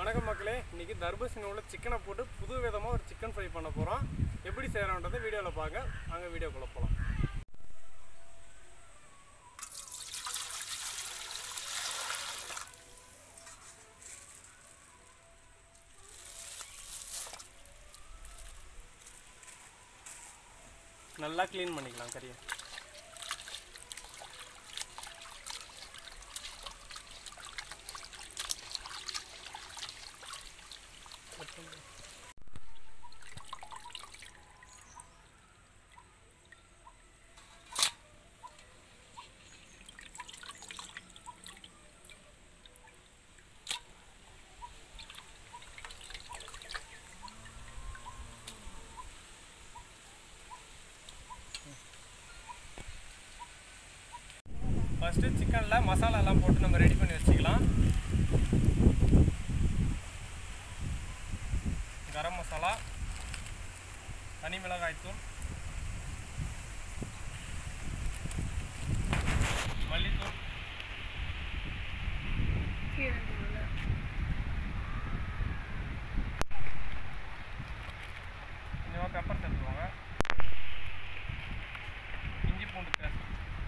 வணக்கம் மக்களே இன்னைக்கு தர்பூசணி உள்ள சிக்கனை போட்டு புது விதமாக ஒரு சிக்கன் ஃப்ரை பண்ண போகிறோம் எப்படி செய்கிறோன்றதை வீடியோவில் பார்க்க அங்கே வீடியோக்குள்ளே போகலாம் நல்லா க்ளீன் பண்ணிக்கலாம் கறியை ஃபஸ்ட்டு சிக்கனில் மசாலா எல்லாம் போட்டு நம்ம ரெடி பண்ணி வச்சுக்கலாம் கரம் மசாலா தனி மிளகாய் தூள் மல்லித்தூள் கொஞ்சமாக பெப்பர் சேர்த்துக்கோங்க இஞ்சி பூண்டு பேஸ்ட்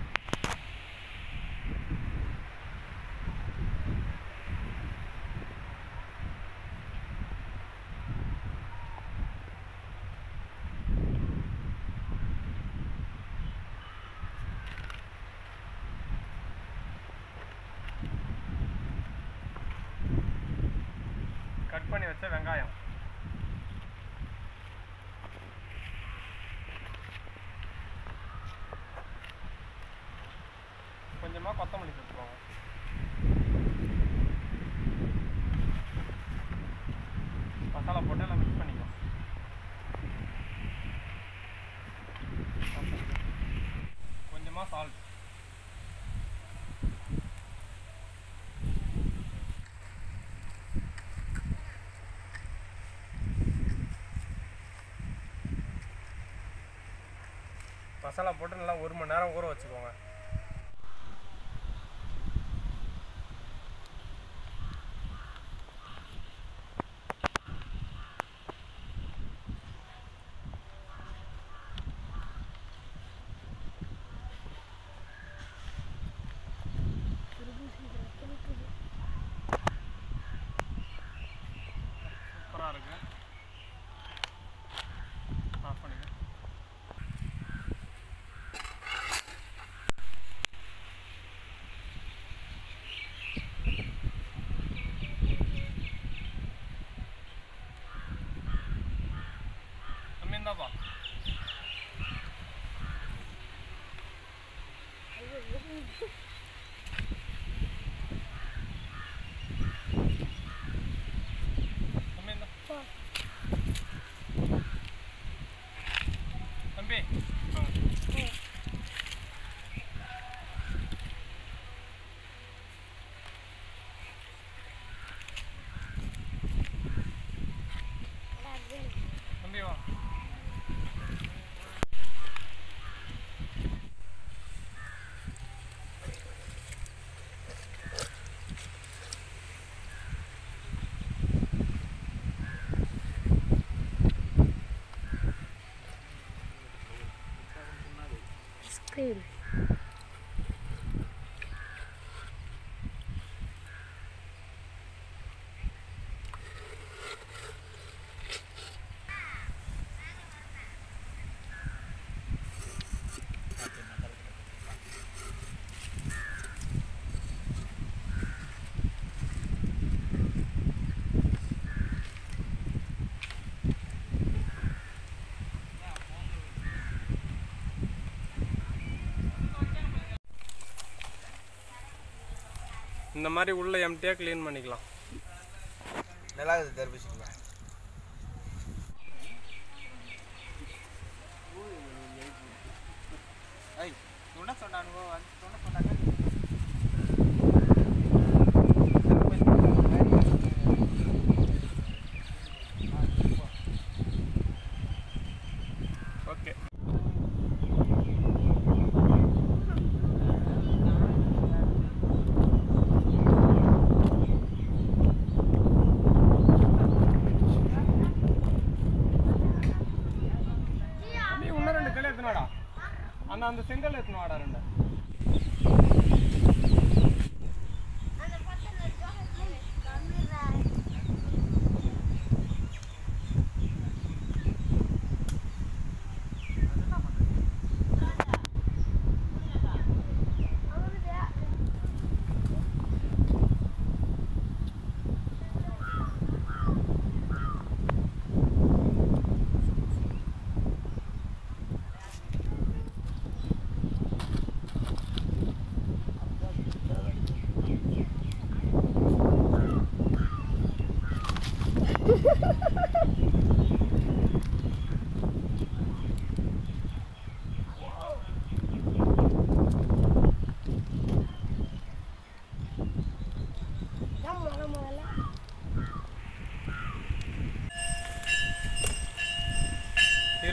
கட் பண்ணி வச்ச வெங்காயம் கொஞ்சமாக கொத்தமல்லி சேர்த்துக்கோங்க மசாலா போட்டு எல்லாம் மிக்ஸ் பண்ணிக்கலாம் கொஞ்சமாக சால்ட் மசாலா போட்டு நல்லா ஒரு மணி நேரம் ஊற வச்சுக்கோங்க சூப்பராக இருக்கு ஆஃப் பண்ணிக்க தம்பி இந்தாப்பா தம்பி இந்தா தம்பி வாங்க. தம்பி வா Scream. இந்த மாதிரி உள்ள எம்டியாக க்ளீன் பண்ணிக்கலாம் நல்லா இருக்குது தர்பூசணிங்க ஐய் துணை சொன்னானுவோ வந்து துணை சொன்னாங்க ஓகே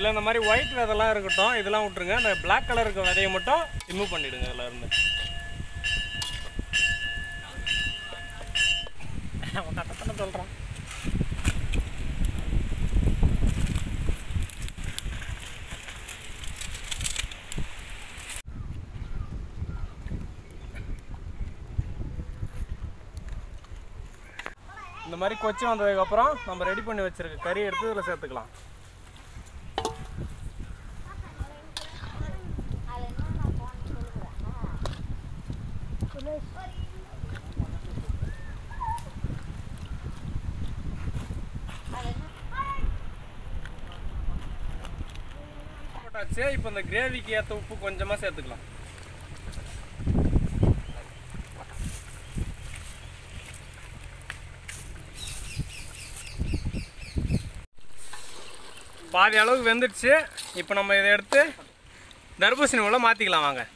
இதில் இந்த மாதிரி ஒயிட் விதைலாம் இருக்கட்டும் இதெல்லாம் விட்டுருங்க இந்த பிளாக் கலர் இருக்க விதையை மட்டும் ரிமூவ் பண்ணிவிடுங்க இதில் இருந்து அவன் கட்டத்தனை சொல்கிறான் இந்த மாதிரி கொச்சி வந்ததுக்கப்புறம் நம்ம ரெடி பண்ணி வச்சிருக்க கறி எடுத்து இதில் சேர்த்துக்கலாம் போட்டாச்சு இப்போ இந்த கிரேவிக்கு ஏற்ற உப்பு கொஞ்சமாக சேர்த்துக்கலாம் பாதி அளவுக்கு வெந்துடுச்சு இப்போ நம்ம இதை எடுத்து தர்பூசணி உள்ள மாற்றிக்கலாம் வாங்க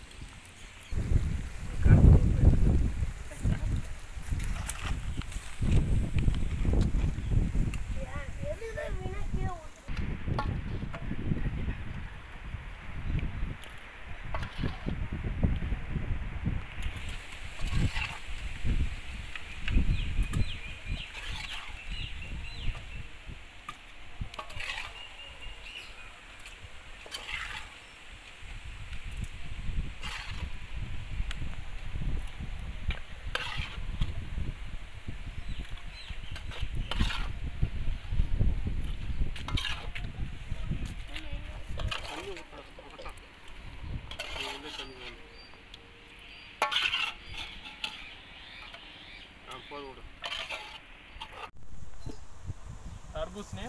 தர்பூசணி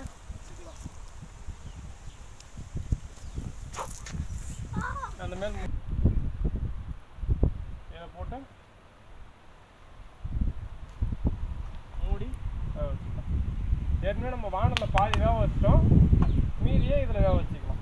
அந்த மேல் மு- இதை போட்டு மூடி வேக வச்சுக்கலாம் ஏற்கனவே நம்ம வானலில் பாதி வேக வச்சிட்டோம் மீதியே இதில் வேக வச்சுக்கலாம்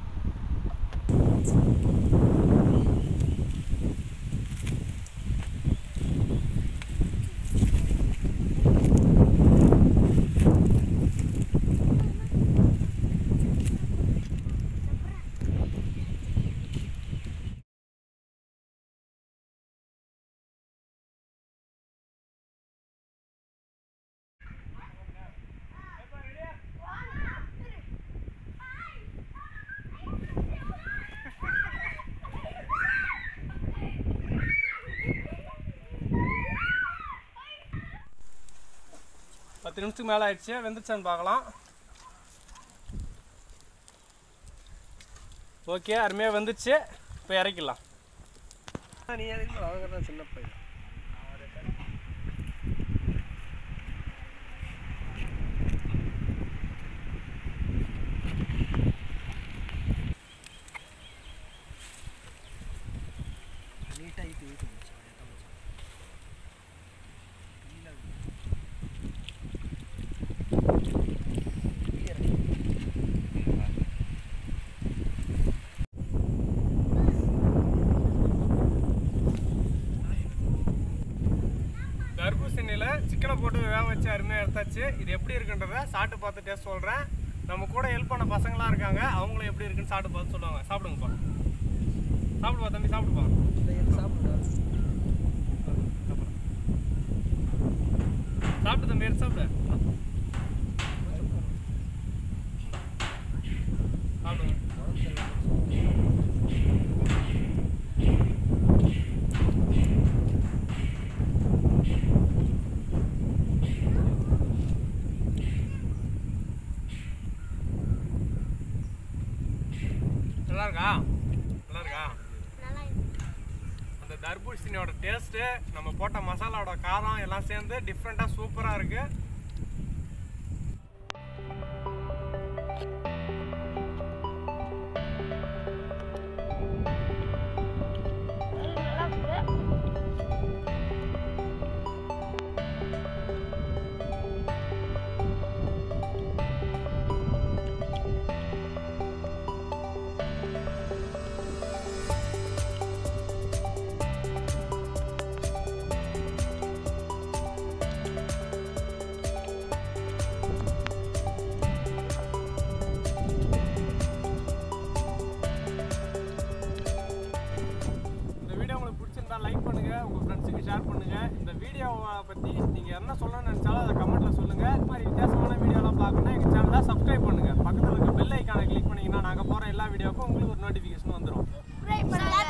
பத்து நிமிஷத்துக்கு மேலே ஆயிடுச்சு வெந்துச்சான்னு பார்க்கலாம் ஓகே அருமையாக வெந்துச்சு இப்போ இறக்கிடலாம் நீ எதுக்கு அவங்க சின்ன பையன் நீட்டாக இது இது தர்பூசணியில் சிக்கனை போட்டு வேக வச்சு அருமையாக எடுத்தாச்சு இது எப்படி இருக்குன்றத சாப்பிட்டு பார்த்து டேஸ்ட் சொல்கிறேன் நம்ம கூட ஹெல்ப் பண்ண பசங்களாம் இருக்காங்க அவங்களும் எப்படி இருக்குன்னு சாப்பிட்டு பார்த்து சொல்லுவாங்க சாப்பிடுங்கப்பா சாப்பிடுப்பா தம்பி சாப்பிடுப்பா சாப்பிட்டு தம்பி எடுத்து சாப்பிடு சாப்பிடுங்க நல்லா இருக்கா நல்லா இருக்கா அந்த தர்பூசணியோட டேஸ்ட்டு நம்ம போட்ட மசாலாவோட காரம் எல்லாம் சேர்ந்து டிஃப்ரெண்ட்டாக சூப்பராக இருக்குது ஷேர் பண்ணுங்க இந்த வீடியோவை பற்றி நீங்கள் என்ன சொல்லணும்னு நினச்சாலும் அதை கமெண்ட்டில் சொல்லுங்கள் இந்த மாதிரி வித்தியாசமான வீடியோலாம் பார்க்கணும்னா எங்கள் சேனலை சப்ஸ்கிரைப் பண்ணுங்கள் பக்கத்தில் இருக்க பெல் ஐக்கானை கிளிக் பண்ணிங்கன்னா நாங்கள் போகிற எல்லா வீடியோவுக்கும் உங்களுக்கு ஒரு நோட்டிஃபிகேஷன் வந்துடும் Subscribe பண்ணுங்க